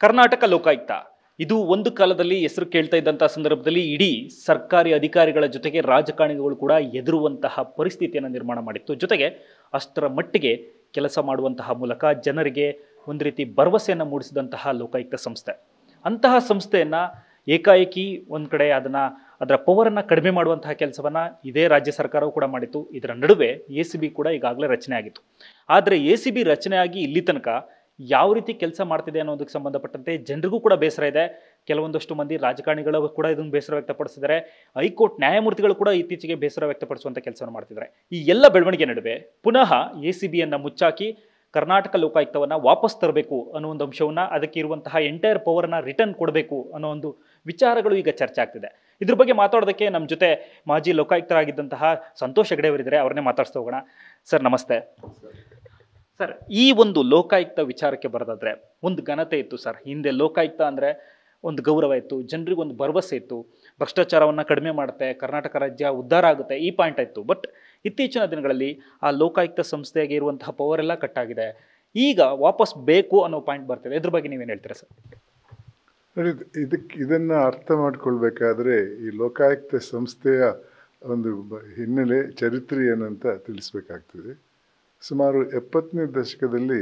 ಕರ್ನಾಟಕ ಲೋಕಾಯುಕ್ತ ಇದು ಒಂದು ಕಾಲದಲ್ಲಿ ಹೆಸರು ಕೇಳ್ತಾ ಇದ್ದಂಥ ಸಂದರ್ಭದಲ್ಲಿ ಇಡೀ ಸರ್ಕಾರಿ ಅಧಿಕಾರಿಗಳ ಜೊತೆಗೆ ರಾಜಕಾರಣಿಗಳು ಕೂಡ ಎದುರುವಂತಹ ಪರಿಸ್ಥಿತಿಯನ್ನು ನಿರ್ಮಾಣ ಮಾಡಿತ್ತು ಜೊತೆಗೆ ಅಷ್ಟರ ಮಟ್ಟಿಗೆ ಕೆಲಸ ಮಾಡುವಂತಹ ಮೂಲಕ ಜನರಿಗೆ ಒಂದು ರೀತಿ ಭರವಸೆಯನ್ನು ಮೂಡಿಸಿದಂತಹ ಲೋಕಾಯುಕ್ತ ಸಂಸ್ಥೆ ಅಂತಹ ಸಂಸ್ಥೆಯನ್ನು ಏಕಾಏಕಿ ಒಂದು ಕಡೆ ಅದನ್ನು ಅದರ ಪವರನ್ನು ಕಡಿಮೆ ಮಾಡುವಂತಹ ಕೆಲಸವನ್ನು ಇದೇ ರಾಜ್ಯ ಸರ್ಕಾರವು ಕೂಡ ಮಾಡಿತ್ತು ಇದರ ನಡುವೆ ಎ ಸಿ ಬಿ ಕೂಡ ಈಗಾಗಲೇ ರಚನೆ ಆಗಿತ್ತು ಆದರೆ ಎ ಸಿ ಬಿ ರಚನೆ ಆಗಿ ಇಲ್ಲಿ ತನಕ ಯಾವ ರೀತಿ ಕೆಲಸ ಮಾಡ್ತಿದೆ ಅನ್ನೋದಕ್ಕೆ ಸಂಬಂಧಪಟ್ಟಂತೆ ಜನರಿಗೂ ಕೂಡ ಬೇಸರ ಇದೆ ಕೆಲವೊಂದಷ್ಟು ಮಂದಿ ರಾಜಕಾರಣಿಗಳು ಕೂಡ ಇದನ್ನು ಬೇಸರ ವ್ಯಕ್ತಪಡಿಸಿದ್ದಾರೆ ಹೈಕೋರ್ಟ್ ನ್ಯಾಯಮೂರ್ತಿಗಳು ಕೂಡ ಇತ್ತೀಚೆಗೆ ಬೇಸರ ವ್ಯಕ್ತಪಡಿಸುವಂಥ ಕೆಲಸವನ್ನು ಮಾಡ್ತಿದ್ದಾರೆ ಈ ಎಲ್ಲ ಬೆಳವಣಿಗೆ ನಡುವೆ ಪುನಃ ಎ ಸಿ ಬಿಯನ್ನು ಮುಚ್ಚಾಕಿ ಕರ್ನಾಟಕ ಲೋಕಾಯುಕ್ತವನ್ನು ವಾಪಸ್ ತರಬೇಕು ಅನ್ನೋ ಒಂದು ಅಂಶವನ್ನು ಅದಕ್ಕೆ ಇರುವಂತಹ ಎಂಟೈರ್ ಪವರ್ನ ರಿಟರ್ನ್ ಕೊಡಬೇಕು ಅನ್ನೋ ಒಂದು ವಿಚಾರಗಳು ಈಗ ಚರ್ಚೆ ಆಗ್ತಿದೆ ಇದ್ರ ಬಗ್ಗೆ ಮಾತಾಡೋದಕ್ಕೆ ನಮ್ಮ ಜೊತೆ ಮಾಜಿ ಲೋಕಾಯುಕ್ತರಾಗಿದ್ದಂತಹ ಸಂತೋಷ್ ಹೆಗಡೆ ಅವರಿದ್ದಾರೆ ಅವ್ರನ್ನೇ ಮಾತಾಡ್ಸ್ತಾ ಹೋಗೋಣ ಸರ್ ನಮಸ್ತೆ ಸರ್ ಈ ಒಂದು ಲೋಕಾಯುಕ್ತ ವಿಚಾರಕ್ಕೆ ಬರೋದಾದ್ರೆ ಒಂದು ಘನತೆ ಇತ್ತು ಸರ್ ಹಿಂದೆ ಲೋಕಾಯುಕ್ತ ಅಂದರೆ ಒಂದು ಗೌರವ ಇತ್ತು ಜನರಿಗೆ ಒಂದು ಭರವಸೆ ಇತ್ತು ಭ್ರಷ್ಟಾಚಾರವನ್ನು ಕಡಿಮೆ ಮಾಡುತ್ತೆ ಕರ್ನಾಟಕ ರಾಜ್ಯ ಉದ್ಧಾರ ಆಗುತ್ತೆ ಈ ಪಾಯಿಂಟ್ ಇತ್ತು ಬಟ್ ಇತ್ತೀಚಿನ ದಿನಗಳಲ್ಲಿ ಆ ಲೋಕಾಯುಕ್ತ ಸಂಸ್ಥೆಗೆ ಇರುವಂತಹ ಪವರ್ ಎಲ್ಲ ಕಟ್ಟಾಗಿದೆ ಈಗ ವಾಪಸ್ ಬೇಕು ಅನ್ನೋ ಪಾಯಿಂಟ್ ಬರ್ತಿದೆ ಇದ್ರ ಬಗ್ಗೆ ನೀವೇನು ಹೇಳ್ತೀರಾ ಸರ್ ನೋಡಿ ಇದಕ್ಕೆ ಇದನ್ನು ಅರ್ಥ ಮಾಡ್ಕೊಳ್ಬೇಕಾದ್ರೆ ಈ ಲೋಕಾಯುಕ್ತ ಸಂಸ್ಥೆಯ ಒಂದು ಬ- ಹಿನ್ನೆಲೆ ಚರಿತ್ರೆ ಏನಂತ ತಿಳಿಸ್ಬೇಕಾಗ್ತದೆ ಸುಮಾರು ಎಪ್ಪತ್ತನೇ ದಶಕದಲ್ಲಿ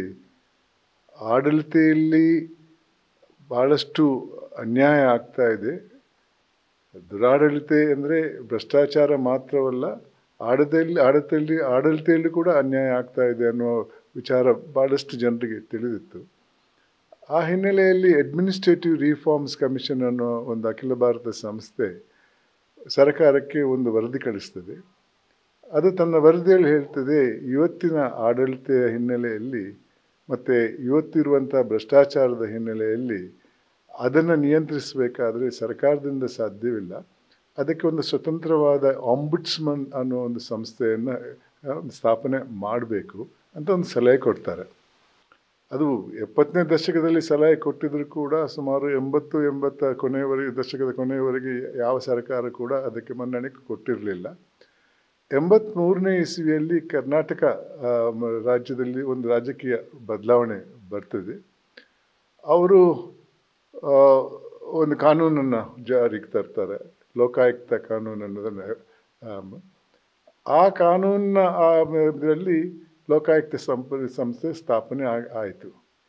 ಆಡಳಿತೆಯಲ್ಲಿ ಭಾಳಷ್ಟು ಅನ್ಯಾಯ ಆಗ್ತಾ ಇದೆ ದುರಾಡಳಿತ ಅಂದರೆ ಭ್ರಷ್ಟಾಚಾರ ಮಾತ್ರವಲ್ಲ ಆಡಳಿತೆಯಲ್ಲಿ ಆಡಳಿತೆಯಲ್ಲಿ ಆಡಳಿತೆಯಲ್ಲಿ ಕೂಡ ಅನ್ಯಾಯ ಆಗ್ತಾ ಇದೆ ಅನ್ನೋ ವಿಚಾರ ಭಾಳಷ್ಟು ಜನರಿಗೆ ತಿಳಿದಿತ್ತು ಆ ಹಿನ್ನೆಲೆಯಲ್ಲಿ ಅಡ್ಮಿನಿಸ್ಟ್ರೇಟಿವ್ ರಿಫಾರ್ಮ್ಸ್ ಕಮಿಷನ್ ಅನ್ನೋ ಒಂದು ಅಖಿಲ ಭಾರತ ಸಂಸ್ಥೆ ಸರ್ಕಾರಕ್ಕೆ ಒಂದು ವರದಿ ಕಳಿಸ್ತದೆ ಅದು ತನ್ನ ವರದಿಯಲ್ಲಿ ಹೇಳ್ತದೆ ಇವತ್ತಿನ ಆಡಳಿತ ಹಿನ್ನೆಲೆಯಲ್ಲಿ ಮತ್ತು ಇವತ್ತಿರುವಂಥ ಭ್ರಷ್ಟಾಚಾರದ ಹಿನ್ನೆಲೆಯಲ್ಲಿ ಅದನ್ನು ನಿಯಂತ್ರಿಸಬೇಕಾದ್ರೆ ಸರ್ಕಾರದಿಂದ ಸಾಧ್ಯವಿಲ್ಲ ಅದಕ್ಕೆ ಒಂದು ಸ್ವತಂತ್ರವಾದ ಆಂಬುಡ್ಸ್ಮನ್ ಅನ್ನೋ ಒಂದು ಸಂಸ್ಥೆಯನ್ನು ಸ್ಥಾಪನೆ ಮಾಡಬೇಕು ಅಂತ ಒಂದು ಸಲಹೆ ಕೊಡ್ತಾರೆ ಅದು ಎಪ್ಪತ್ತನೇ ದಶಕದಲ್ಲಿ ಸಲಹೆ ಕೊಟ್ಟಿದ್ರು ಕೂಡ ಸುಮಾರು ಎಂಬತ್ತು ಎಂಬತ್ತ ಕೊನೆಯವರೆಗೆ ದಶಕದ ಕೊನೆಯವರೆಗೆ ಯಾವ ಸರ್ಕಾರ ಕೂಡ ಅದಕ್ಕೆ ಮನ್ನಣೆ ಕೊಟ್ಟಿರಲಿಲ್ಲ ಎಂಬತ್ತ್ಮೂರನೇ ಇಸ್ವಿಯಲ್ಲಿ ಕರ್ನಾಟಕ ಆ, ಮ- ರಾಜ್ಯದಲ್ಲಿ ಒಂದು ರಾಜಕೀಯ ಬದಲಾವಣೆ ಬರ್ತದೆ ಅವರು ಆ, ಒಂದು ಕಾನೂನನ್ನು ಜಾರಿಗೆ ತರ್ತಾರೆ ಲೋಕಾಯುಕ್ತ ಕಾನೂನು ಅನ್ನೋದನ್ನು ಆಮ್, ಆ ಕಾನೂನಿನ ಇದರಲ್ಲಿ ಲೋಕಾಯುಕ್ತ ಸಂಪ ಸಂಸ್ಥೆ ಸ್ಥಾಪನೆ ಆಯಿತು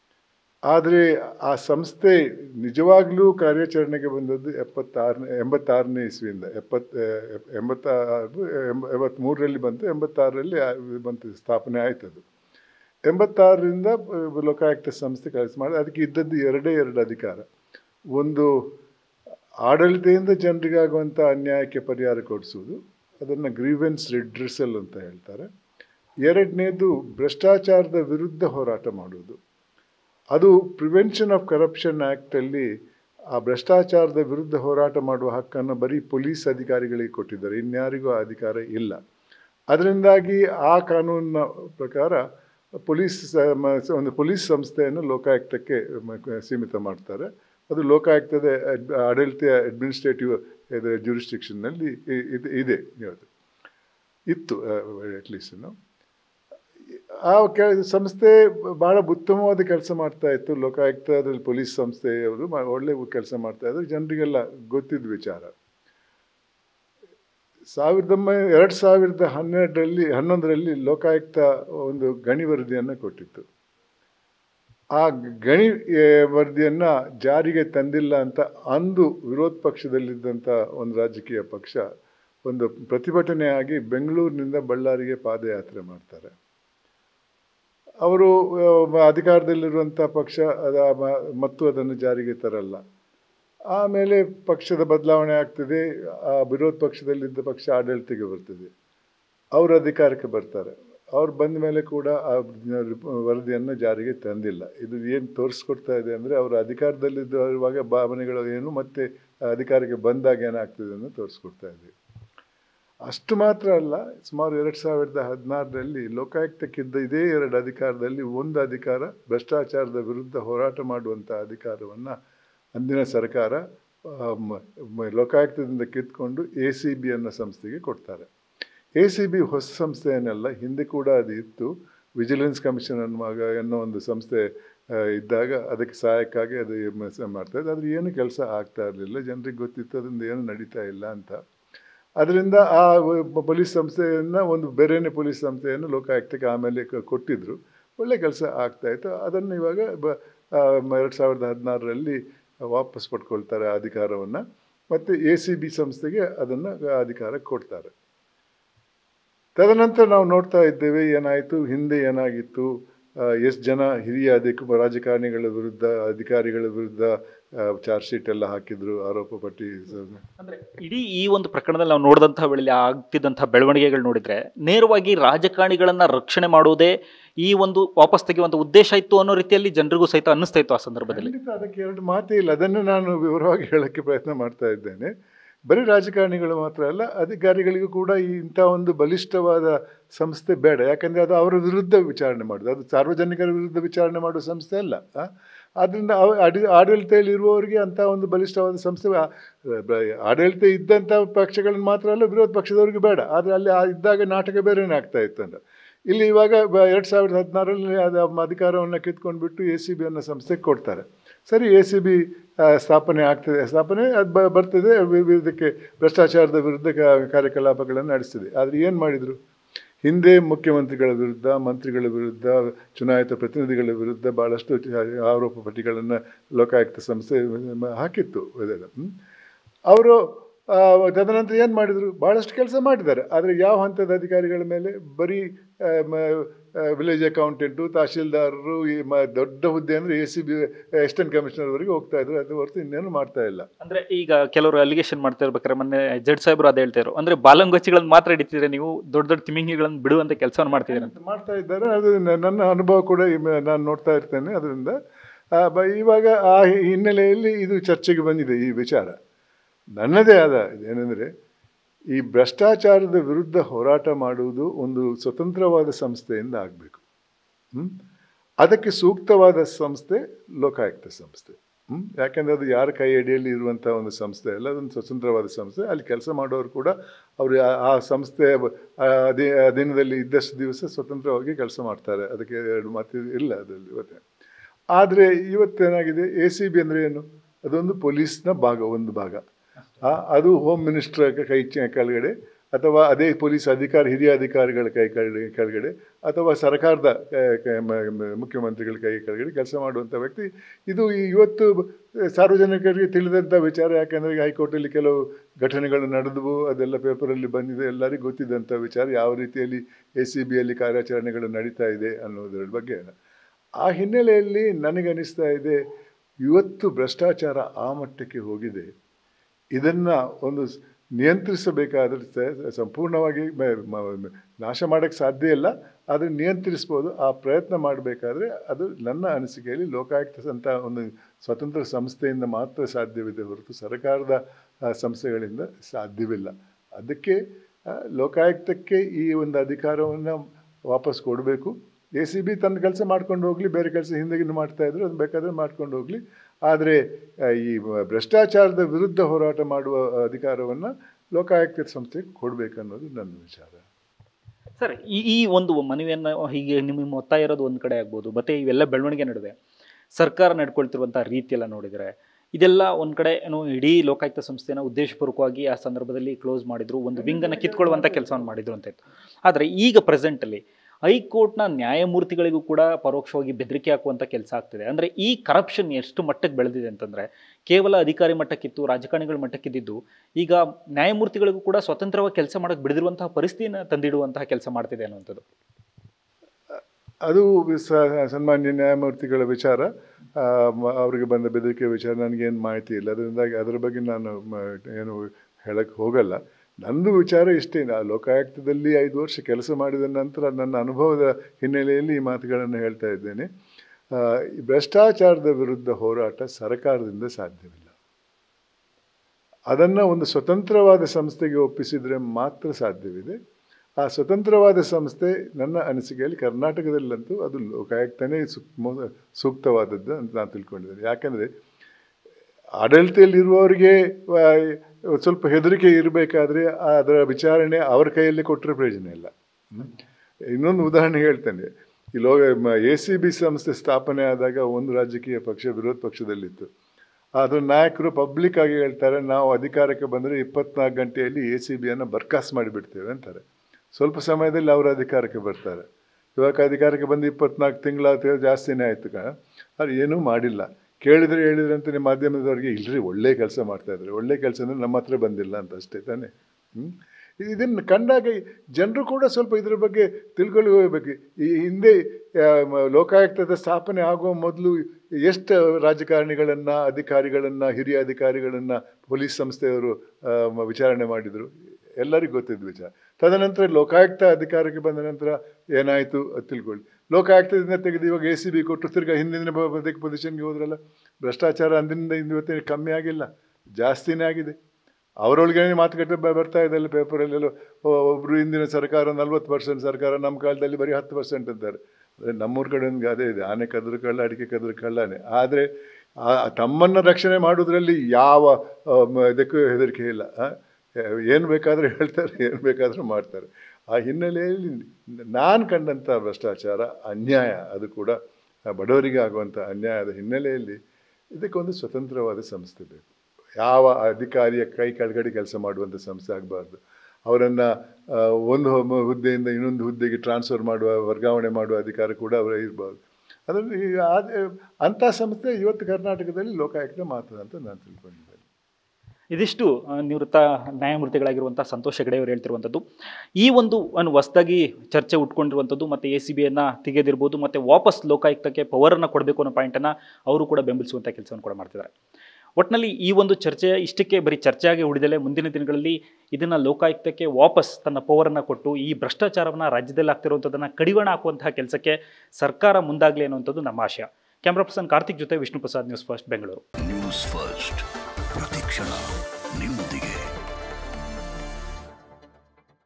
ಆದರೆ ಆ ಸಂಸ್ಥೆ ನಿಜವಾಗ್ಲೂ ಕಾರ್ಯಾಚರಣೆಗೆ ಬಂದದ್ದು ಎಪ್ಪತ್ತಾರನೇ ಎಂಬತ್ತಾರನೇ ಇಸ್ವಿಯಿಂದ ಎಪ್ಪತ್ತ ಎಂಬತ್ತಾರು ಎಂಬ ಎಂಬತ್ತ್ಮೂರರಲ್ಲಿ ಬಂತು ಎಂಬತ್ತಾರರಲ್ಲಿ ಆ- ಬಂತು ಸ್ಥಾಪನೆ ಆಯ್ತು ಅದು ಎಂಬತ್ತಾರರಿಂದ ಅಹ್, ಲೋಕಾಯುಕ್ತ ಸಂಸ್ಥೆ ಕೆಲಸ ಮಾಡಿ ಅದಕ್ಕೆ ಇದ್ದದ್ದು ಎರಡೇ ಎರಡು ಅಧಿಕಾರ ಒಂದು ಆಡಳಿತದಿಂದ ಜನರಿಗಾಗುವಂಥ ಅನ್ಯಾಯಕ್ಕೆ ಪರಿಹಾರ ಕೊಡಿಸುವುದು ಅದನ್ನು ಗ್ರೀವೆನ್ಸ್ ರಿಡ್ರೆಸಲ್ ಅಂತ ಹೇಳ್ತಾರೆ ಎರಡನೇದು ಭ್ರಷ್ಟಾಚಾರದ ವಿರುದ್ಧ ಹೋರಾಟ ಮಾಡುವುದು ಅದು ಪ್ರಿವೆನ್ಷನ್ ಆಫ್ ಕರಪ್ಷನ್ ಆ್ಯಕ್ಟಲ್ಲಿ ಆ ಭ್ರಷ್ಟಾಚಾರದ ವಿರುದ್ಧ ಹೋರಾಟ ಮಾಡುವ ಹಕ್ಕನ್ನು ಬರೀ ಪೊಲೀಸ್ ಅಧಿಕಾರಿಗಳಿಗೆ ಕೊಟ್ಟಿದ್ದಾರೆ ಇನ್ಯಾರಿಗೂ ಆ ಅಧಿಕಾರ ಇಲ್ಲ ಅದರಿಂದಾಗಿ ಆ ಕಾನೂನಿನ ಪ್ರಕಾರ ಪೊಲೀಸ್ ಸ- ಮ- ಸ- ಒಂದು ಪೊಲೀಸ್ ಸಂಸ್ಥೆಯನ್ನು ಲೋಕಾಯುಕ್ತಕ್ಕೆ ಮ- ಸೀಮಿತ ಮಾಡ್ತಾರೆ ಅದು ಲೋಕಾಯುಕ್ತದ ಅಡ್- ಆಡಳಿತ ಅಡ್ಮಿನಿಸ್ಟ್ರೇಟಿವ್ ಇದರ ಜೂರಿಸ್ಟಿಕ್ಷನ್ನಲ್ಲಿ ಇದೆ ಇದೆ ಇವತ್ತು ಇತ್ತು ಅಟ್ಲೀಸ್ಟ್ ಆ ಕೆ ಸಂಸ್ಥೆ ಭಾಳ ಉತ್ತಮವಾದ ಕೆಲಸ ಮಾಡ್ತಾ ಇತ್ತು ಲೋಕಾಯುಕ್ತ ಅದರಲ್ಲಿ ಪೊಲೀಸ್ ಸಂಸ್ಥೆಯವರು ಮ- ಒಳ್ಳೆ ಕೆಲಸ ಮಾಡ್ತಾ ಇದ್ರು ಜನರಿಗೆಲ್ಲ ಗೊತ್ತಿದ್ದ ವಿಚಾರ ಸಾವಿರದ ಒಂಬೈನೂರ ಎರಡು ಸಾವಿರದ ಹನ್ನೆರಡರಲ್ಲಿ ಹನ್ನೊಂದರಲ್ಲಿ ಲೋಕಾಯುಕ್ತ ಒಂದು ಗಣಿ ವರದಿಯನ್ನು ಕೊಟ್ಟಿತ್ತು ಆ ಗಣಿ ಏ, ವರದಿಯನ್ನು ಜಾರಿಗೆ ತಂದಿಲ್ಲ ಅಂತ ಅಂದು ವಿರೋಧ ಪಕ್ಷದಲ್ಲಿದ್ದಂಥ ಒಂದು ರಾಜಕೀಯ ಪಕ್ಷ ಒಂದು ಪ್ರತಿಭಟನೆಯಾಗಿ ಬೆಂಗಳೂರಿನಿಂದ ಬಳ್ಳಾರಿಗೆ ಪಾದಯಾತ್ರೆ ಮಾಡ್ತಾರೆ ಅವರು ಆ, ಅಧಿಕಾರದಲ್ಲಿರುವಂಥ ಪಕ್ಷ ಅದ ಮ- ಮತ್ತು ಅದನ್ನು ಜಾರಿಗೆ ತರಲ್ಲ ಆಮೇಲೆ ಪಕ್ಷದ ಬದಲಾವಣೆ ಆಗ್ತದೆ ಆ ವಿರೋಧ ಪಕ್ಷದಲ್ಲಿದ್ದ ಪಕ್ಷ ಆಡಳಿತಕ್ಕೆ ಬರ್ತದೆ ಅವರು ಅಧಿಕಾರಕ್ಕೆ ಬರ್ತಾರೆ ಅವ್ರು ಬಂದ ಮೇಲೆ ಕೂಡ ಆ ವರದಿಯನ್ನು ಜಾರಿಗೆ ತಂದಿಲ್ಲ ಇದು ಏನು ತೋರಿಸ್ಕೊಡ್ತಾ ಇದೆ ಅಂದರೆ ಅವರು ಅಧಿಕಾರದಲ್ಲಿದ್ದಾಗ ಭಾವನೆಗಳು ಏನು ಮತ್ತೆ ಅಧಿಕಾರಕ್ಕೆ ಬಂದಾಗ ಏನಾಗ್ತದೆ ಅನ್ನೋ ತೋರಿಸ್ಕೊಡ್ತಾ ಇದೆ ಅಷ್ಟು ಮಾತ್ರ ಅಲ್ಲ ಸುಮಾರು ಎರಡು ಸಾವಿರದ ಹದಿನಾರರಲ್ಲಿ ಲೋಕಾಯುಕ್ತಕ್ಕಿದ್ದ ಇದೇ ಎರಡು ಅಧಿಕಾರದಲ್ಲಿ ಒಂದು ಅಧಿಕಾರ ಭ್ರಷ್ಟಾಚಾರದ ವಿರುದ್ಧ ಹೋರಾಟ ಮಾಡುವಂಥ ಅಧಿಕಾರವನ್ನು ಅಂದಿನ ಸರ್ಕಾರ ಆ, ಮ- ಮ- ಲೋಕಾಯುಕ್ತದಿಂದ ಕಿತ್ಕೊಂಡು ಎ ಸಿ ಬಿ ಅನ್ನೋ ಸಂಸ್ಥೆಗೆ ಕೊಡ್ತಾರೆ ಎ ಸಿ ಬಿ ಹೊಸ ಸಂಸ್ಥೆ ಏನಲ್ಲ ಹಿಂದೆ ಕೂಡ ಅದು ಇತ್ತು ವಿಜಿಲೆನ್ಸ್ ಕಮಿಷನ್ ಅನ್ನುವಾಗ ಅನ್ನೋ ಒಂದು ಸಂಸ್ಥೆ ಆ, ಇದ್ದಾಗ ಅದಕ್ಕೆ ಸಹಾಯಕ್ಕಾಗಿ ಅದು ಮ- ಸ- ಮಾಡ್ತಾ ಇದ್ದು ಆದರೆ ಏನು ಕೆಲಸ ಆಗ್ತಾ ಇರಲಿಲ್ಲ ಜನರಿಗೆ ಗೊತ್ತಿತ್ತು ಅದರಿಂದ ಏನು ನಡೀತಾ ಇಲ್ಲ ಅಂತ ಅದರಿಂದ ಆ ವ- ಪೊಲೀಸ್ ಸಂಸ್ಥೆಯನ್ನು ಒಂದು ಬೇರೆಯೇ ಪೊಲೀಸ್ ಸಂಸ್ಥೆಯನ್ನು ಲೋಕಾಯುಕ್ತಕ್ಕೆ ಆಮೇಲೆ ಕ- ಕೊಟ್ಟಿದ್ದರು ಒಳ್ಳೆ ಕೆಲಸ ಆಗ್ತಾ ಇತ್ತು ಅದನ್ನು ಇವಾಗ ಬ ಎರಡು ಸಾವಿರದ ಹದಿನಾರರಲ್ಲಿ ವಾಪಸ್ ಪಡ್ಕೊಳ್ತಾರೆ ಆ ಅಧಿಕಾರವನ್ನು ಮತ್ತು ಎ ಸಿ ಬಿ ಸಂಸ್ಥೆಗೆ ಅದನ್ನು ಅಧಿಕಾರ ಕೊಡ್ತಾರೆ ತದನಂತರ ನಾವು ನೋಡ್ತಾ ಇದ್ದೇವೆ ಏನಾಯಿತು ಹಿಂದೆ ಏನಾಗಿತ್ತು ಎಷ್ಟು ಜನ ಹಿರಿಯ ಅಧಿಕ ರಾಜಕಾರಣಿಗಳ ವಿರುದ್ಧ ಅಧಿಕಾರಿಗಳ ವಿರುದ್ಧ ಚಾರ್ಜ್ ಶೀಟ್ ಎಲ್ಲ ಹಾಕಿದ್ರು ಆರೋಪ ಪಟ್ಟಿ ಸ- ಅಂದ್ರೆ ಇಡೀ ಈ ಒಂದು ಪ್ರಕರಣದಲ್ಲಿ ನಾವು ನೋಡಿದಂತಹ ವೇಳೆಯಲ್ಲಿ ಆಗ್ತಿದ್ದಂತಹ ಬೆಳವಣಿಗೆಗಳು ನೋಡಿದ್ರೆ ನೇರವಾಗಿ ರಾಜಕಾರಣಿಗಳನ್ನ ರಕ್ಷಣೆ ಮಾಡುವುದೇ ಈ ಒಂದು ವಾಪಸ್ ತೆಗೆಯುವಂತ ಉದ್ದೇಶ ಇತ್ತು ಅನ್ನೋ ರೀತಿಯಲ್ಲಿ ಜನರಿಗೂ ಸಹಿತ ಅನ್ನಿಸ್ತಾ ಇತ್ತು ಆ ಸಂದರ್ಭದಲ್ಲಿ ಖಂಡಿತ ಅದಕ್ಕೆ ಎರಡು ಮಾತೇ ಇಲ್ಲ ಅದನ್ನು ನಾನು ವಿವರವಾಗಿ ಹೇಳೋಕ್ಕೆ ಪ್ರಯತ್ನ ಮಾಡ್ತಾ ಇದ್ದೇನೆ ಬರೀ ರಾಜಕಾರಣಿಗಳು ಮಾತ್ರ ಅಲ್ಲ ಅಧಿಕಾರಿಗಳಿಗೂ ಕೂಡ ಈ ಇಂಥ ಒಂದು ಬಲಿಷ್ಠವಾದ ಸಂಸ್ಥೆ ಬೇಡ ಯಾಕಂದರೆ ಅದು ಅವರ ವಿರುದ್ಧ ವಿಚಾರಣೆ ಮಾಡೋದು ಅದು ಸಾರ್ವಜನಿಕರ ವಿರುದ್ಧ ವಿಚಾರಣೆ ಮಾಡುವ ಸಂಸ್ಥೆ ಅಲ್ಲ ಆ? ಆದ್ದರಿಂದ ಅವ ಅಡಿ ಆಡಳಿತದಲ್ಲಿ ಇರುವವರಿಗೆ ಅಂಥ ಒಂದು ಬಲಿಷ್ಠವಾದ ಸಂಸ್ಥೆ ಆ, ಬ- ಆಡಳಿತ ಇದ್ದಂಥ ಪಕ್ಷಗಳನ್ನು ಮಾತ್ರ ಅಲ್ಲ ವಿರೋಧ ಪಕ್ಷದವ್ರಿಗೆ ಬೇಡ ಆದರೆ ಅಲ್ಲಿ ಆ ಇದ್ದಾಗ ನಾಟಕ ಬೇರೆನೇ ಆಗ್ತಾ ಇತ್ತು ಅಂತ ಇಲ್ಲಿ ಇವಾಗ ಎರಡು ಸಾವಿರದ ಹದಿನಾರರಲ್ಲಿ ಅದು ಅಧಿಕಾರವನ್ನು ಕಿತ್ಕೊಂಡ್ಬಿಟ್ಟು ಎ ಸಿ ಬಿ ಅನ್ನೋ ಸಂಸ್ಥೆಗೆ ಕೊಡ್ತಾರೆ ಸರಿ ಎ ಸಿ ಬಿ ಸ್ಥಾಪನೆ ಆಗ್ತದೆ ಸ್ಥಾಪನೆ ಅದು ಬ ಬರ್ತದೆ ವಿ- ವಿ- ಇದಕ್ಕೆ ಭ್ರಷ್ಟಾಚಾರದ ವಿರುದ್ಧ ಕಾ- ಕಾರ್ಯಕಲಾಪಗಳನ್ನು ನಡೆಸ್ತಿದೆ ಆದರೆ ಏನು ಮಾಡಿದರು ಹಿಂದೆ ಮುಖ್ಯಮಂತ್ರಿಗಳ ವಿರುದ್ಧ ಮಂತ್ರಿಗಳ ವಿರುದ್ಧ ಚುನಾಯಿತ ಪ್ರತಿನಿಧಿಗಳ ವಿರುದ್ಧ ಭಾಳಷ್ಟು ಚ- ಆರೋಪ ಪಟ್ಟಿಗಳನ್ನು ಲೋಕಾಯುಕ್ತ ಸಂಸ್ಥೆ ಹಾಕಿತ್ತು ಇದೆಲ್ಲ ಹ್ಮ್. ಅವರು ಆ, ತದನಂತರ ಏನು ಮಾಡಿದರು ಭಾಳಷ್ಟು ಕೆಲಸ ಮಾಡಿದ್ದಾರೆ ಆದರೆ ಯಾವ ಹಂತದ ಅಧಿಕಾರಿಗಳ ಮೇಲೆ ಬರೀ ವಿಲೇಜ್ ಅಕೌಂಟೆಂಟು ತಹಶೀಲ್ದಾರರು ಈ ಮ ದೊಡ್ಡ ಹುದ್ದೆ ಅಂದರೆ ಎ ಸಿ ಬಿ ಅಸಿಸ್ಟೆಂಟ್ ಕಮಿಷನರ್ವರೆಗೆ ಹೋಗ್ತಾ ಇದ್ರು ಅದು ಹೊರತು ಇನ್ನೇನು ಮಾಡ್ತಾ ಇಲ್ಲ ಅಂದ್ರೆ ಈಗ ಕೆಲವರು ಅಲಿಗೇಷನ್ ಮಾಡ್ತಾ ಇರ್ಬೇಕಾದ್ರೆ ಮೊನ್ನೆ ಜಡ್ ಸಾಹೇಬ್ರು ಅದೇ ಹೇಳ್ತಾ ಇದ್ರು ಅಂದ್ರೆ ಬಾಲಂಗೊಚ್ಚಿಗಳನ್ನ ಮಾತ್ರ ಹಿಡಿತಿದ್ರೆ ನೀವು ದೊಡ್ಡ ದೊಡ್ಡ ತಿಮಿಂಗಿಗಳನ್ನ ಬಿಡುವಂತ ಕೆಲಸವನ್ನು ಮಾಡ್ತಿದ್ದೀರ ಅಂತ ಮಾಡ್ತಾ ಇದ್ದಾರೆ ಅದು ನ- ನನ್ನ ಅನುಭವ ಕೂಡ ಈ ಮ- ನಾನು ನೋಡ್ತಾ ಇರ್ತೇನೆ ಅದರಿಂದ ಆ, ಬ- ಇವಾಗ ಆ ಹಿನ್ನೆಲೆಯಲ್ಲಿ ಇದು ಚರ್ಚೆಗೆ ಬಂದಿದೆ ಈ ವಿಚಾರ ನನ್ನದೇ ಆದ ಇದೇನೆಂದರೆ ಈ ಭ್ರಷ್ಟಾಚಾರದ ವಿರುದ್ಧ ಹೋರಾಟ ಮಾಡುವುದು ಒಂದು ಸ್ವತಂತ್ರವಾದ ಸಂಸ್ಥೆಯಿಂದ ಆಗಬೇಕು ಅದಕ್ಕೆ ಸೂಕ್ತವಾದ ಸಂಸ್ಥೆ ಲೋಕಾಯುಕ್ತ ಸಂಸ್ಥೆ ಹ್ಮ್? ಯಾಕೆಂದರೆ ಅದು ಯಾರ ಕೈ ಅಡಿಯಲ್ಲಿ ಇರುವಂಥ ಒಂದು ಸಂಸ್ಥೆ ಅಲ್ಲ ಅದೊಂದು ಸ್ವತಂತ್ರವಾದ ಸಂಸ್ಥೆ ಅಲ್ಲಿ ಕೆಲಸ ಮಾಡೋರು ಕೂಡ ಅವರು ಆ- ಆ ಸಂಸ್ಥೆ ಆ ಅಧಿ ಅಧೀನದಲ್ಲಿ ಇದ್ದಷ್ಟು ದಿವಸ ಸ್ವತಂತ್ರವಾಗಿ ಕೆಲಸ ಮಾಡ್ತಾರೆ ಅದಕ್ಕೆ ಎರಡು ಮಾತು ಇಲ್ಲ ಅದರಲ್ಲಿ ಇವತ್ತೆ ಆದರೆ ಇವತ್ತೇನಾಗಿದೆ ಎ ಸಿ ಬಿ ಅಂದರೆ ಏನು ಅದೊಂದು ಪೊಲೀಸ್ನ ಭಾಗ ಒಂದು ಭಾಗ ಆ, ಅದು ಹೋಮ್ ಮಿನಿಸ್ಟರ್ ಕೈ ಚ- ಕೆಳಗಡೆ ಅಥವಾ ಅದೇ ಪೊಲೀಸ್ ಅಧಿಕಾರಿ ಹಿರಿಯ ಅಧಿಕಾರಿಗಳ ಕೈ ಕೆಳಗಡೆ ಕೆಳಗಡೆ ಅಥವಾ ಸರ್ಕಾರದ ಕ- ಕ- ಮ- ಮ- ಮುಖ್ಯಮಂತ್ರಿಗಳ ಕೈ ಕೆಳಗಡೆ ಕೆಲಸ ಮಾಡುವಂಥ ವ್ಯಕ್ತಿ ಇದು ಈ ಇವತ್ತು ಸಾರ್ವಜನಿಕರಿಗೆ ತಿಳಿದಂಥ ವಿಚಾರ ಯಾಕೆಂದರೆ ಹೈಕೋರ್ಟಲ್ಲಿ ಕೆಲವು ಘಟನೆಗಳು ನಡೆದವು ಅದೆಲ್ಲ ಪೇಪರಲ್ಲಿ ಬಂದಿದೆ ಎಲ್ಲರಿಗೂ ಗೊತ್ತಿದ್ದಂಥ ವಿಚಾರ ಯಾವ ರೀತಿಯಲ್ಲಿ ಎ ಸಿ ಬಿಯಲ್ಲಿ ಕಾರ್ಯಾಚರಣೆಗಳು ನಡೀತಾ ಇದೆ ಅನ್ನೋದರ ಬಗ್ಗೆ ಆ ಹಿನ್ನೆಲೆಯಲ್ಲಿ ನನಗನ್ನಿಸ್ತಾ ಇದೆ ಇವತ್ತು ಭ್ರಷ್ಟಾಚಾರ ಆ ಮಟ್ಟಕ್ಕೆ ಹೋಗಿದೆ ಇದನ್ನು ಒಂದು ಸ್- ನಿಯಂತ್ರಿಸಬೇಕಾದ್ರೆ ಸ- ಸಂಪೂರ್ಣವಾಗಿ ಮ- ಮ- ನಾಶ ಮಾಡೋಕ್ಕೆ ಸಾಧ್ಯ ಇಲ್ಲ ಆದರೆ ನಿಯಂತ್ರಿಸ್ಬೋದು ಆ ಪ್ರಯತ್ನ ಮಾಡಬೇಕಾದ್ರೆ ಅದು ನನ್ನ ಅನಿಸಿಕೆಯಲ್ಲಿ ಲೋಕಾಯುಕ್ತ ಅಂತ ಒಂದು ಸ್ವತಂತ್ರ ಸಂಸ್ಥೆಯಿಂದ ಮಾತ್ರ ಸಾಧ್ಯವಿದೆ ಹೊರತು ಸರ್ಕಾರದ ಆ, ಸಂಸ್ಥೆಗಳಿಂದ ಸಾಧ್ಯವಿಲ್ಲ ಅದಕ್ಕೆ ಆ, ಲೋಕಾಯುಕ್ತಕ್ಕೆ ಈ ಒಂದು ಅಧಿಕಾರವನ್ನು ವಾಪಸ್ ಕೊಡಬೇಕು ಎ ಸಿ ಬಿ ತನ್ನ ಕೆಲಸ ಮಾಡ್ಕೊಂಡು ಹೋಗಲಿ ಬೇರೆ ಕೆಲಸ ಹಿಂದೆಗಿನ ಮಾಡ್ತಾ ಇದ್ರು ಅದು ಬೇಕಾದರೆ ಮಾಡ್ಕೊಂಡು ಹೋಗಲಿ ಆದರೆ ಆ, ಈ ಭ್ರಷ್ಟಾಚಾರದ ವಿರುದ್ಧ ಹೋರಾಟ ಮಾಡುವ ಅಧಿಕಾರವನ್ನು ಲೋಕಾಯುಕ್ತ ಸಂಸ್ಥೆಗೆ ಕೊಡಬೇಕನ್ನೋದು ನನ್ನ ವಿಚಾರ ಸರ್ ಈ ಈ ಒಂದು ಮನವಿಯನ್ನು ಹೀಗೆ ನಿಮ್ಮ ಒತ್ತಾಯ ಇರೋದು ಒಂದು ಕಡೆ ಆಗ್ಬೋದು ಮತ್ತೆ ಇವೆಲ್ಲ ಬೆಳವಣಿಗೆ ನಡುವೆ ಸರ್ಕಾರ ನಡ್ಕೊಳ್ತಿರುವಂಥ ರೀತಿಯೆಲ್ಲ ನೋಡಿದರೆ ಇದೆಲ್ಲ ಒಂದು ಕಡೆ ಏನು ಇಡೀ ಲೋಕಾಯುಕ್ತ ಸಂಸ್ಥೆನ ಉದ್ದೇಶಪೂರ್ವಕವಾಗಿ ಆ ಸಂದರ್ಭದಲ್ಲಿ ಕ್ಲೋಸ್ ಮಾಡಿದ್ರು ಒಂದು ವಿಂಗನ್ನು ಕಿತ್ಕೊಳ್ಳುವಂಥ ಕೆಲಸವನ್ನು ಮಾಡಿದ್ರು ಅಂತ ಇತ್ತು ಆದರೆ ಈಗ ಪ್ರೆಸೆಂಟಲ್ಲಿ ಹೈಕೋರ್ಟ್ನ ನ್ಯಾಯಮೂರ್ತಿಗಳಿಗೂ ಕೂಡ ಪರೋಕ್ಷವಾಗಿ ಬೆದರಿಕೆ ಹಾಕುವಂಥ ಕೆಲಸ ಆಗ್ತಿದೆ ಅಂದರೆ ಈ ಕರಪ್ಷನ್ ಎಷ್ಟು ಮಟ್ಟಕ್ಕೆ ಬೆಳೆದಿದೆ ಅಂತಂದರೆ ಕೇವಲ ಅಧಿಕಾರಿ ಮಟ್ಟಕ್ಕಿತ್ತು ರಾಜಕಾರಣಿಗಳ ಮಟ್ಟಕ್ಕಿದ್ದು ಈಗ ನ್ಯಾಯಮೂರ್ತಿಗಳಿಗೂ ಕೂಡ ಸ್ವತಂತ್ರವಾಗಿ ಕೆಲಸ ಮಾಡೋಕ್ಕೆ ಬಿಡದಿರುವಂತಹ ಪರಿಸ್ಥಿತಿನ ತಂದಿಡುವಂತಹ ಕೆಲಸ ಮಾಡ್ತಿದೆ ಅನ್ನುವಂಥದ್ದು ಅದು ಸ- ಸನ್ಮಾನ್ಯ ನ್ಯಾಯಮೂರ್ತಿಗಳ ವಿಚಾರ ಆ, ಮ- ಅವರಿಗೆ ಬಂದ ಬೆದರಿಕೆ ವಿಚಾರ ನನಗೇನು ಮಾಹಿತಿ ಇಲ್ಲ ಅದರಿಂದಾಗಿ ಅದರ ಬಗ್ಗೆ ನಾನು ಮ- ಏನು ಹೇಳಕ್ಕೆ ಹೋಗಲ್ಲ ನಂದು ವಿಚಾರ ಇಷ್ಟೇ ನಾ ಲೋಕಾಯುಕ್ತದಲ್ಲಿ ಐದು ವರ್ಷ ಕೆಲಸ ಮಾಡಿದ ನಂತರ ನನ್ನ ಅನುಭವದ ಹಿನ್ನೆಲೆಯಲ್ಲಿ ಈ ಮಾತುಗಳನ್ನು ಹೇಳ್ತಾ ಇದ್ದೇನೆ ಆ, ಈ ಭ್ರಷ್ಟಾಚಾರದ ವಿರುದ್ಧ ಹೋರಾಟ ಸರ್ಕಾರದಿಂದ ಸಾಧ್ಯವಿಲ್ಲ ಅದನ್ನು ಒಂದು ಸ್ವತಂತ್ರವಾದ ಸಂಸ್ಥೆಗೆ ಒಪ್ಪಿಸಿದರೆ ಮಾತ್ರ ಸಾಧ್ಯವಿದೆ ಆ ಸ್ವತಂತ್ರವಾದ ಸಂಸ್ಥೆ ನನ್ನ ಅನಿಸಿಕೆಯಲ್ಲಿ ಕರ್ನಾಟಕದಲ್ಲಂತೂ ಅದು ಲೋಕಾಯುಕ್ತನೇ ಸೂಕ್ ಮೊ- ಸೂಕ್ತವಾದದ್ದು ಅಂತ ನಾನು ತಿಳ್ಕೊಂಡಿದ್ದೇನೆ ಯಾಕೆಂದರೆ ಆಡಳಿತದಲ್ಲಿರುವವರಿಗೆ ಆ, ಸ್ವಲ್ಪ ಹೆದರಿಕೆ ಇರಬೇಕಾದ್ರೆ ಅದರ ವಿಚಾರಣೆ ಅವ್ರ ಕೈಯಲ್ಲಿ ಕೊಟ್ಟರೆ ಪ್ರಯೋಜನ ಇಲ್ಲ ಹ್ಮ್. ಇನ್ನೊಂದು ಉದಾಹರಣೆ ಹೇಳ್ತೇನೆ ಈ ಲೋ ಎ ಸಿ ಬಿ ಸಂಸ್ಥೆ ಸ್ಥಾಪನೆ ಆದಾಗ ಒಂದು ರಾಜಕೀಯ ಪಕ್ಷ ವಿರೋಧ ಪಕ್ಷದಲ್ಲಿತ್ತು ಅದ್ರ ನಾಯಕರು ಪಬ್ಲಿಕ್ ಆಗಿ ಹೇಳ್ತಾರೆ ನಾವು ಅಧಿಕಾರಕ್ಕೆ ಬಂದರೆ ಇಪ್ಪತ್ನಾಲ್ಕು ಗಂಟೆಯಲ್ಲಿ ಎ ಸಿ ಬಿಯನ್ನು ಬರ್ಖಾಸ್ ಮಾಡಿಬಿಡ್ತೇವೆ ಅಂತಾರೆ ಸ್ವಲ್ಪ ಸಮಯದಲ್ಲಿ ಅವರು ಅಧಿಕಾರಕ್ಕೆ ಬರ್ತಾರೆ ಇವಾಗ ಅಧಿಕಾರಕ್ಕೆ ಬಂದು ಇಪ್ಪತ್ನಾಲ್ಕು ತಿಂಗಳಾದ ಜಾಸ್ತಿನೇ ಆಯಿತು ಕಣ ಅದು ಏನೂ ಮಾಡಿಲ್ಲ ಕೇಳಿದ್ರೆ ಹೇಳಿದ್ರೆ ಅಂತ ನಿಮ್ಮ ಮಾಧ್ಯಮದವ್ರಿಗೆ ಇಲ್ಲರಿ ಒಳ್ಳೆ ಕೆಲಸ ಮಾಡ್ತಾಯಿದ್ದಾರೆ ಒಳ್ಳೆ ಕೆಲಸ ಅಂದರೆ ನಮ್ಮ ಹತ್ರ ಬಂದಿಲ್ಲ ಅಂತ ಅಷ್ಟೇ ತಾನೇ ಹ್ಞೂ ಇದನ್ನು ಕಂಡಾಗ ಜನರು ಕೂಡ ಸ್ವಲ್ಪ ಇದ್ರ ಬಗ್ಗೆ ತಿಳ್ಕೊಳ್ಳಿ ಹೋಗ್ಬೇಕು ಈ ಹಿಂದೆ ಆ, ಮ- ಲೋಕಾಯುಕ್ತದ ಸ್ಥಾಪನೆ ಆಗುವ ಮೊದಲು ಎಷ್ಟು ರಾಜಕಾರಣಿಗಳನ್ನು ಅಧಿಕಾರಿಗಳನ್ನು ಹಿರಿಯ ಅಧಿಕಾರಿಗಳನ್ನು ಪೊಲೀಸ್ ಸಂಸ್ಥೆಯವರು ಆ, ಮ- ವಿಚಾರಣೆ ಮಾಡಿದರು ಎಲ್ಲರಿಗೂ ಗೊತ್ತಿದ್ದ ವಿಚಾರ ತದನಂತರ ಲೋಕಾಯುಕ್ತ ಅಧಿಕಾರಕ್ಕೆ ಬಂದ ನಂತರ ಏನಾಯಿತು ಅದು ತಿಳ್ಕೊಳ್ಳಿ ಲೋಕಾಯುಕ್ತದಿಂದ ತೆಗೆದು ಇವಾಗ ಎ ಸಿ ಬಿ ಕೊಟ್ಟು ತಿರ್ಗಾ ಹಿಂದಿನ ಬದಕ್ಕೆ ಪೊಸಿಷನ್ಗೆ ಹೋದ್ರಲ್ಲ ಭ್ರಷ್ಟಾಚಾರ ಅಂದಿನಿಂದ ಇಂದು ಇವತ್ತಿನ ಕಮ್ಮಿ ಆಗಿಲ್ಲ ಜಾಸ್ತಿನೇ ಆಗಿದೆ ಅವರೊಳಗೆ ಮಾತುಕತೆ ಬ- ಬರ್ತಾ ಇದೆ ಅಲ್ಲಿ ಪೇಪರಲ್ಲೆಲ್ಲ ಒಬ್ಬರು ಹಿಂದಿನ ಸರ್ಕಾರ ನಲ್ವತ್ತು ಪರ್ಸೆಂಟ್ ಸರ್ಕಾರ ನಮ್ಮ ಕಾಲದಲ್ಲಿ ಬರೀ ಹತ್ತು ಪರ್ಸೆಂಟ್ ಅಂತಾರೆ ಅದೇ ನಮ್ಮೂರ ಕಡೆ ಒಂದು ಗಾದೆ ಇದೆ ಆನೆ ಕದ್ರು ಕಳ್ಳ ಅಡಿಕೆ ಕದ್ರು ಕಳ್ಳನೇ ಆದರೆ ತಮ್ಮನ್ನು ರಕ್ಷಣೆ ಮಾಡೋದ್ರಲ್ಲಿ ಯಾವ ಆ, ಮ- ಇದಕ್ಕೂ ಹೆದರಿಕೆ ಇಲ್ಲ ಏನು ಬೇಕಾದರೂ ಹೇಳ್ತಾರೆ ಏನು ಬೇಕಾದರೂ ಮಾಡ್ತಾರೆ ಆ ಹಿನ್ನೆಲೆಯಲ್ಲಿ ನಾನು ಕಂಡಂಥ ಭ್ರಷ್ಟಾಚಾರ ಅನ್ಯಾಯ ಅದು ಕೂಡ ಆ, ಬಡವರಿಗೆ ಆಗುವಂಥ ಅನ್ಯಾಯದ ಹಿನ್ನೆಲೆಯಲ್ಲಿ ಇದಕ್ಕೊಂದು ಸ್ವತಂತ್ರವಾದ ಸಂಸ್ಥೆ ಬೇಕು ಯಾವ ಅಧಿಕಾರಿಯ ಕೈ ಕೆಳಗಡೆ ಕೆಲಸ ಮಾಡುವಂಥ ಸಂಸ್ಥೆ ಆಗಬಾರ್ದು ಅವರನ್ನು ಒಂದು ಹೊ- ಹುದ್ದೆಯಿಂದ ಇನ್ನೊಂದು ಹುದ್ದೆಗೆ ಟ್ರಾನ್ಸ್ಫರ್ ಮಾಡುವ ವರ್ಗಾವಣೆ ಮಾಡುವ ಅಧಿಕಾರ ಕೂಡ ಅವರ ಇರಬಾರ್ದು ಅದರಲ್ಲಿ ಈ ಆ- ಅಂಥ ಸಂಸ್ಥೆ ಇವತ್ತು ಕರ್ನಾಟಕದಲ್ಲಿ ಲೋಕಾಯುಕ್ತ ಮಾತ್ರ ಅಂತ ನಾನು ತಿಳ್ಕೊಂಡಿದ್ದೇನೆ ಇದಿಷ್ಟು ಆ, ನಿವೃತ್ತ ನ್ಯಾಯಮೂರ್ತಿಗಳಾಗಿರುವಂಥ ಸಂತೋಷ್ ಹೆಗಡೆ ಅವರು ಹೇಳ್ತಿರುವಂಥದ್ದು ಈ ಒಂದು ಒಂದು ಹೊಸದಾಗಿ ಚರ್ಚೆ ಉಟ್ಕೊಂಡಿರುವಂಥದ್ದು ಮತ್ತು ಎ ಸಿ ಬಿಯನ್ನು ತೆಗೆದಿರ್ಬೋದು ಮತ್ತು ವಾಪಸ್ ಲೋಕಾಯುಕ್ತಕ್ಕೆ ಪವರನ್ನು ಕೊಡಬೇಕು ಅನ್ನೋ ಪಾಯಿಂಟನ್ನು ಅವರು ಕೂಡ ಬೆಂಬಲಿಸುವಂಥ ಕೆಲಸವನ್ನು ಕೂಡ ಮಾಡ್ತಿದ್ದಾರೆ ಒಟ್ಟಿನಲ್ಲಿ ಈ ಒಂದು ಚರ್ಚೆ ಇಷ್ಟಕ್ಕೆ ಬರೀ ಚರ್ಚೆಯಾಗಿ ಉಳಿದಲೆ ಮುಂದಿನ ದಿನಗಳಲ್ಲಿ ಇದನ್ನು ಲೋಕಾಯುಕ್ತಕ್ಕೆ ವಾಪಸ್ ತನ್ನ ಪವರನ್ನು ಕೊಟ್ಟು ಈ ಭ್ರಷ್ಟಾಚಾರವನ್ನು ರಾಜ್ಯದಲ್ಲಿ ಆಗ್ತಿರುವಂಥದ್ದನ್ನು ಕಡಿವಾಣ ಹಾಕುವಂತಹ ಕೆಲಸಕ್ಕೆ ಸರ್ಕಾರ ಮುಂದಾಗಲಿ ಅನ್ನುವಂಥದ್ದು ನಮ್ಮ ಆಶಯ ಕ್ಯಾಮ್ರಾ ಪರ್ಸನ್ ಕಾರ್ತಿಕ್ ಜೊತೆ Vishnu Prasad news first Bengaluru news first ಪ್ರತಿಕ್ಷಣ